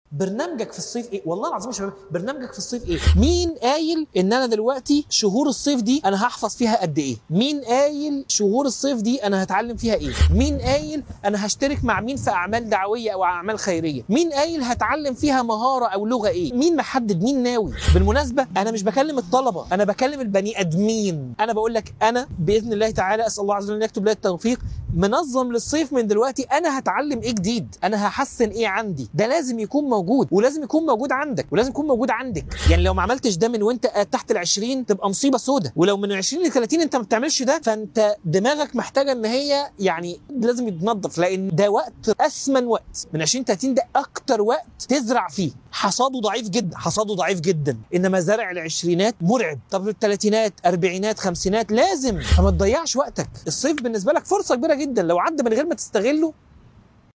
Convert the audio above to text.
برنامجك في الصيف ايه والله العظيم يا شباب برنامجك في الصيف ايه مين قايل ان انا دلوقتي شهور الصيف دي انا هحفظ فيها قد ايه مين قايل شهور الصيف دي انا هتعلم فيها ايه مين قايل انا هشترك مع مين في اعمال دعويه او اعمال خيريه مين قايل هتعلم فيها مهاره او لغه ايه مين محدد مين ناوي بالمناسبه انا مش بكلم الطلبه انا بكلم البني ادمين انا بقول لك انا باذن الله تعالى اسال الله عز وجل ان يكتب لي التوفيق منظم للصيف من دلوقتي انا هتعلم ايه جديد انا هحسن ايه عندي ده لازم يكون موجود ولازم يكون موجود عندك ولازم يكون موجود عندك يعني لو ما عملتش ده من وانت تحت ال20 تبقى مصيبه سودة ولو من 20 ل 30 انت ما بتعملش ده فانت دماغك محتاجه ان هي يعني لازم يتنظف لان ده وقت اثمن وقت من 20 30 ده اكتر وقت تزرع فيه حصاده ضعيف جدا حصاده ضعيف جدا انما زرع العشرينات مرعب طب الثلاثينات اربعينات خمسينات لازم فما تضيعش وقتك الصيف بالنسبه لك فرصه كبيره جدا لو عدى من غير ما تستغله